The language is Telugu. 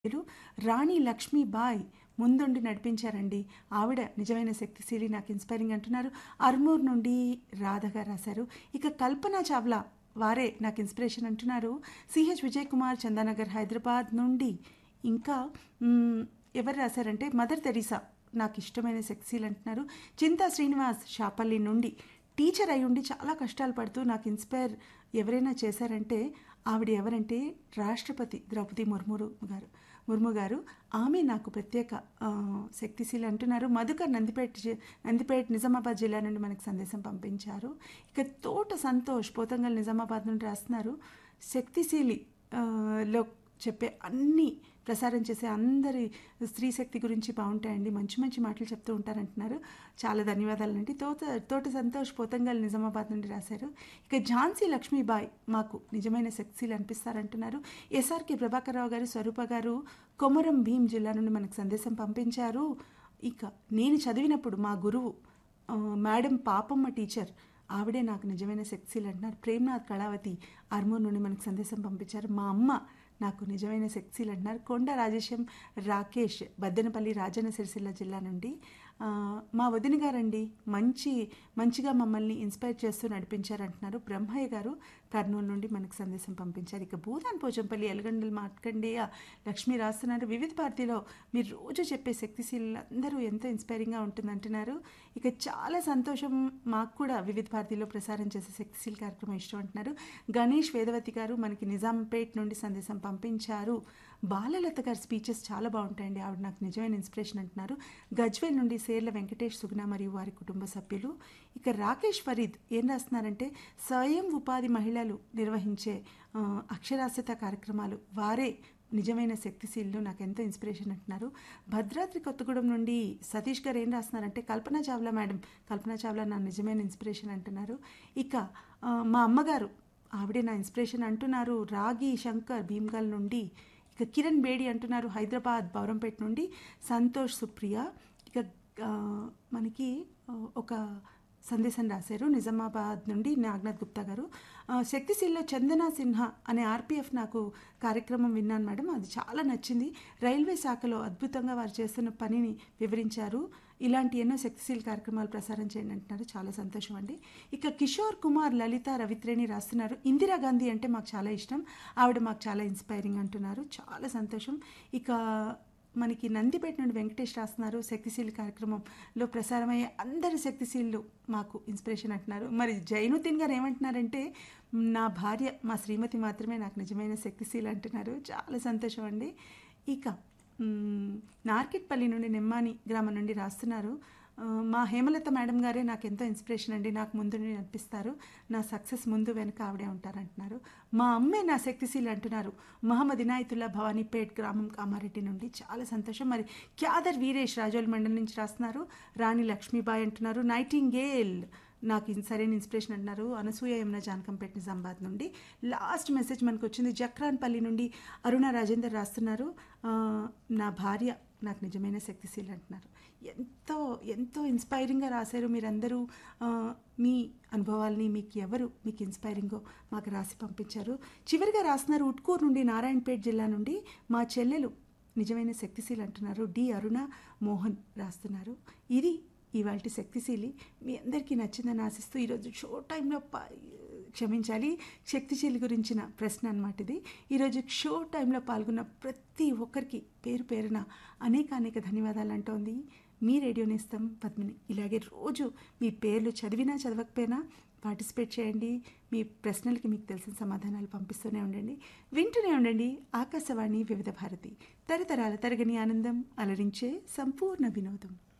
పేరు రాణి లక్ష్మీబాయ్ ముందుండి నడిపించారండి ఆవిడ నిజమైన శక్తిశీలి నాకు ఇన్స్పైరింగ్ అంటున్నారు అర్మూర్ నుండి రాధగా రాశారు ఇక కల్పన చావ్లా వారే నాకు ఇన్స్పిరేషన్ అంటున్నారు సిహెచ్ విజయ్ కుమార్ చందానగర్ హైదరాబాద్ నుండి ఇంకా మ్, ఎవరు రాశారంటే మదర్ తెరీసా నాకు ఇష్టమైన శక్తిశీల్ అంటున్నారు చింతా శ్రీనివాస్ షాపల్లి నుండి టీచర్ అయి ఉండి చాలా కష్టాలు పడుతూ నాకు ఇన్స్పైర్ ఎవరైనా చేశారంటే ఆవిడ ఎవరంటే రాష్ట్రపతి ద్రౌపది ముర్మురు గారు ముర్ము గారు ఆమె నాకు ప్రత్యేక ఆ, శక్తిశీలి అంటున్నారు మధుకర్ నందిపేట జి- నందిపేట నిజామాబాద్ జిల్లా నుండి మనకు సందేశం పంపించారు ఇక తోట సంతోష్ పోతంగల్ నిజామాబాద్ నుండి రాస్తున్నారు శక్తిశీలి ఆ, లో చెప్పే అన్ని ప్రసారం చేసే అందరి స్త్రీ శక్తి గురించి బాగుంటాయండి మంచి మంచి మాటలు చెప్తూ ఉంటారంటున్నారు చాలా ధన్యవాదాలండి తోట తోట సంతోష్ పోతంగల్ నిజామాబాద్ నుండి రాశారు ఇక ఝాన్సీ లక్ష్మీబాయ్ మాకు నిజమైన శక్తిశీలు అనిపిస్తారంటున్నారు ఎస్ఆర్కే ప్రభాకర్ రావు గారు స్వరూప గారు కొమరం భీం జిల్లా నుండి మనకు సందేశం పంపించారు ఇక నేను చదివినప్పుడు మా గురువు ఆ, మేడం పాపమ్మ టీచర్ ఆవిడే నాకు నిజమైన శక్తిశీలు అంటున్నారు ప్రేమ్నాథ్ కళావతి ఆర్మూర్ నుండి మనకు సందేశం పంపించారు మా అమ్మ నాకు నిజమైన శక్తిశీలు అంటున్నారు కొండ రాజేశం రాకేష్ బద్దెనపల్లి రాజన్న సిరిసిల్ల జిల్లా నుండి ఆ, మా వదిన గారండి మంచి మంచిగా మమ్మల్ని ఇన్స్పైర్ చేస్తూ నడిపించారంటున్నారు బ్రహ్మయ్య గారు కర్నూలు నుండి మనకు సందేశం పంపించారు ఇక భూదాన్ పోచంపల్లి ఎలగండలు మాట్లాడండి లక్ష్మి రాస్తున్నారు వివిధ పార్టీలో మీరు రోజు చెప్పే శక్తిశీలు అందరూ ఎంతో ఇన్స్పైరింగ్గా ఉంటుంది అంటున్నారు ఇక చాలా సంతోషం మాకు కూడా వివిధ భారతిలో ప్రసారం చేసే శక్తిశీల్ కార్యక్రమం ఇష్టం అంటున్నారు గణేష్ వేదవతి గారు మనకి నిజాంపేట్ నుండి సందేశం పంపించారు బాలలత గారి స్పీచెస్ చాలా బాగుంటాయండి ఆవిడ నాకు నిజమైన ఇన్స్పిరేషన్ అంటున్నారు గజ్వేల్ నుండి సేర్ల వెంకటేష్ సుగుణ మరియు వారి కుటుంబ సభ్యులు ఇక రాకేష్ ఫరీద్ ఏం రాస్తున్నారంటే స్వయం ఉపాధి మహిళలు నిర్వహించే ఆ, అక్షరాస్యత కార్యక్రమాలు వారే నిజమైన శక్తిశీలు నాకు ఎంతో ఇన్స్పిరేషన్ అంటున్నారు భద్రాద్రి కొత్తగూడెం నుండి సతీష్ గారు ఏం రాస్తున్నారంటే కల్పన చావ్లా మేడం కల్పన చావ్లా నా నిజమైన ఇన్స్పిరేషన్ అంటున్నారు ఇక ఆ, మా అమ్మగారు ఆవిడే నా ఇన్స్పిరేషన్ అంటున్నారు రాగి శంకర్ భీమ్గల్ నుండి ఇక కిరణ్ బేడి అంటున్నారు హైదరాబాద్ బౌరంపేట నుండి సంతోష్ సుప్రియ ఇక ఆ, మనకి ఆ, ఒక సందేశం రాశారు నిజామాబాద్ నుండి నాగనాథ్ గుప్తా గారు ఆ, శక్తిశీల్లో చందన సిన్హా అనే ఆర్పిఎఫ్ నాకు కార్యక్రమం విన్నాను మేడం అది చాలా నచ్చింది రైల్వే శాఖలో అద్భుతంగా వారు చేస్తున్న పనిని వివరించారు ఇలాంటి ఎన్నో శక్తిశీల కార్యక్రమాలు ప్రసారం చేయండి అంటున్నారు చాలా సంతోషం అండి ఇక కిషోర్ కుమార్ లలిత రవిత్రేణి రాస్తున్నారు ఇందిరాగాంధీ అంటే మాకు చాలా ఇష్టం ఆవిడ మాకు చాలా ఇన్స్పైరింగ్ అంటున్నారు చాలా సంతోషం ఇక మనకి నందిపేట నుండి వెంకటేష్ రాస్తున్నారు శక్తిశీలి కార్యక్రమంలో ప్రసారమయ్యే అందరి శక్తిశీలు మాకు ఇన్స్పిరేషన్ అంటున్నారు మరి జైనుద్దీన్ గారు ఏమంటున్నారంటే నా భార్య మా శ్రీమతి మాత్రమే నాకు నిజమైన శక్తిశీలి అంటున్నారు చాలా సంతోషం అండి ఇక మ్, నార్కెట్పల్లి నుండి నిమ్మాని గ్రామం నుండి రాస్తున్నారు ఆ, మా హేమలత మేడం గారే నాకు ఎంతో ఇన్స్పిరేషన్ అండి నాకు ముందు నుండి అనిపిస్తారు నా సక్సెస్ ముందు వెనక ఆవిడే ఉంటారంటున్నారు మా అమ్మే నా శక్తిశీలి అంటున్నారు మహమ్మద్ ఇనాయతుల్లా భవానీపేట్ గ్రామం కామారెడ్డి నుండి చాలా సంతోషం మరి క్యాదర్ వీరేష్ రాజోల్ మండలి నుంచి రాస్తున్నారు రాణి లక్ష్మీబాయి అంటున్నారు నైటింగేల్ నాకు ఇన్ సరైన ఇన్స్పిరేషన్ అంటున్నారు అనసూయ యమున జానకంపేట నిజామాబాద్ నుండి లాస్ట్ మెసేజ్ మనకు వచ్చింది జక్రాన్పల్లి నుండి అరుణ రాజేందర్ రాస్తున్నారు ఆ, నా భార్య నాకు నిజమైన శక్తిశీలి అంటున్నారు ఎంతో ఎంతో ఇన్స్పైరింగ్గా రాశారు మీరందరూ ఆ, మీ అనుభవాల్ని మీకు ఎవరు మీకు ఇన్స్పైరింగో మాకు రాసి పంపించారు చివరిగా రాస్తున్నారు ఉట్కూరు నుండి నారాయణపేట జిల్లా నుండి మా చెల్లెలు నిజమైన శక్తిశీలి అంటున్నారు డి అరుణ మోహన్ రాస్తున్నారు ఇది ఇవాళ శక్తిశీలి మీ అందరికీ నచ్చిందని ఆశిస్తూ ఈరోజు షో టైంలో ప- క్షమించాలి శక్తిశీలి గురించిన ప్రశ్న అనమాట ఇది ఈరోజు షో టైంలో పాల్గొన్న ప్రతి ఒక్కరికి పేరు పేరున అనేక అనేక ధన్యవాదాలు అంటోంది మీ రేడియో నేస్తం పద్మిని ఇలాగే రోజు మీ పేర్లు చదివినా చదవకపోయినా పార్టిసిపేట్ చేయండి మీ ప్రశ్నలకి మీకు తెలిసిన సమాధానాలు పంపిస్తూనే ఉండండి వింటూనే ఉండండి ఆకాశవాణి వివిధ భారతి తరతరాల తరగని ఆనందం అలరించే సంపూర్ణ వినోదం